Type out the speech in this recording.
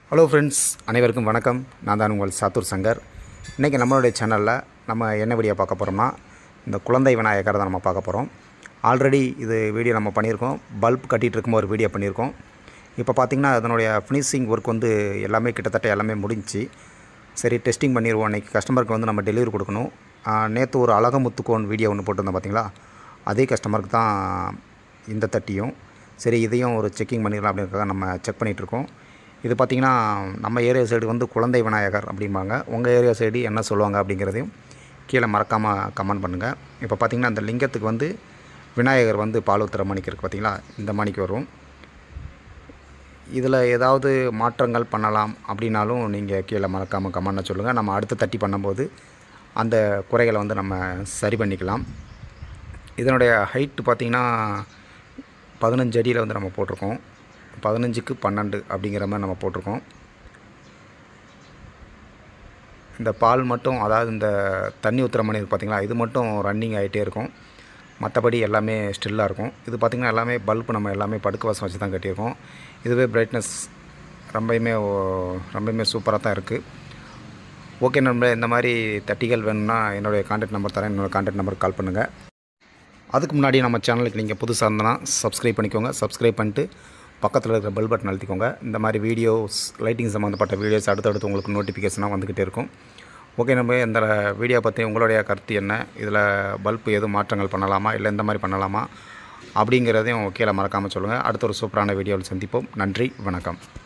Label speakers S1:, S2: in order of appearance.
S1: hello friends அனைவருக்கும் வணக்கம் நான் தான் உங்கள் சாத்தூர் சங்கர் இன்றைக்கி நம்மளுடைய சேனலில் நம்ம என்ன வீடியோ பார்க்க போகிறோம்னா இந்த குழந்தை விநாயகரை தான் நம்ம பார்க்க போகிறோம் ஆல்ரெடி இது வீடியோ நம்ம பண்ணியிருக்கோம் பல்ப் கட்டிகிட்டு இருக்கும்போது ஒரு வீடியோ பண்ணியிருக்கோம் இப்போ பார்த்திங்கன்னா அதனுடைய ஃபினிஷிங் ஒர்க் வந்து எல்லாமே கிட்டத்தட்ட எல்லாமே முடிஞ்சுச்சு சரி டெஸ்டிங் பண்ணிடுவோம் அன்றைக்கி கஸ்டமருக்கு வந்து நம்ம டெலிவரி கொடுக்கணும் நேற்று ஒரு அழகமுத்துக்கோன் வீடியோ ஒன்று போட்டிருந்தோம் பார்த்தீங்களா அதே கஸ்டமருக்கு தான் இந்த தட்டியும் சரி இதையும் ஒரு செக்கிங் பண்ணிடலாம் அப்படின்றத நம்ம செக் பண்ணிகிட்ருக்கோம் இது பார்த்திங்கன்னா நம்ம ஏரியா சைடு வந்து குழந்தை விநாயகர் அப்படிம்பாங்க உங்கள் ஏரியா சைடு என்ன சொல்லுவாங்க அப்படிங்கிறதையும் கீழே மறக்காமல் கமெண்ட் பண்ணுங்கள் இப்போ பார்த்திங்கன்னா அந்த லிங்கத்துக்கு வந்து விநாயகர் வந்து பால் ஊத்துற மணிக்கு இருக்குது பார்த்தீங்களா இந்த மணிக்கு வரும் இதில் ஏதாவது மாற்றங்கள் பண்ணலாம் அப்படின்னாலும் நீங்கள் கீழே மறக்காமல் கமெண்ட்டில் சொல்லுங்கள் நம்ம அடுத்து தட்டி பண்ணும்போது அந்த குறைகளை வந்து நம்ம சரி பண்ணிக்கலாம் இதனுடைய ஹைட்டு பார்த்திங்கன்னா பதினஞ்சு அடியில் வந்து நம்ம போட்டிருக்கோம் பதினஞ்சுக்கு பன்னெண்டு அப்படிங்கிற மாதிரி நம்ம போட்டிருக்கோம் இந்த பால் மட்டும் அதாவது இந்த தண்ணி ஊற்றுற மணி இருக்குது பார்த்தீங்களா இது மட்டும் ரன்னிங் ஆகிட்டே இருக்கும் மற்றபடி எல்லாமே ஸ்டில்லாக இருக்கும் இது பார்த்திங்கன்னா எல்லாமே பல்ப் நம்ம எல்லாமே படுக்க வசம் வச்சு தான் கட்டியிருக்கோம் இதுவே பிரைட்னஸ் ரொம்பவுமே ஓ- ரொம்பவுமே சூப்பராக தான் இருக்குது ஓகே நண்பர்களே இந்த மாதிரி தட்டிகள் வேணும்னா என்னுடைய கான்டாக்ட் நம்பர் தரேன் என்னோடய கான்டாக்ட் நம்பருக்கு கால் பண்ணுங்கள் அதுக்கு முன்னாடி நம்ம சேனலுக்கு நீங்கள் புதுசாக இருந்தனா சப்ஸ்கிரைப் பண்ணிக்கோங்க சப்ஸ்கிரைப் பண்ணிட்டு பக்கத்தில் இருக்கிற பெல் பட்டன் அழுத்திக்கோங்க இந்த மாதிரி வீடியோஸ் லைட்டிங் சம்மந்தப்பட்ட வீடியோஸ் அடுத்தடுத்து உங்களுக்கு நோட்டிஃபிகேஷனாக வந்துக்கிட்டே இருக்கும் ஓகே நம்ம இந்த வீடியோ பற்றி உங்களுடைய கருத்து என்ன இதில் பல்ப் எதுவும் மாற்றங்கள் பண்ணலாமா இல்லை இந்த மாதிரி பண்ணலாமா அப்படிங்கிறதையும் கீழே மறக்காமல் சொல்லுங்கள் அடுத்த ஒரு சூப்பரான வீடியோவில் சந்திப்போம் நன்றி வணக்கம்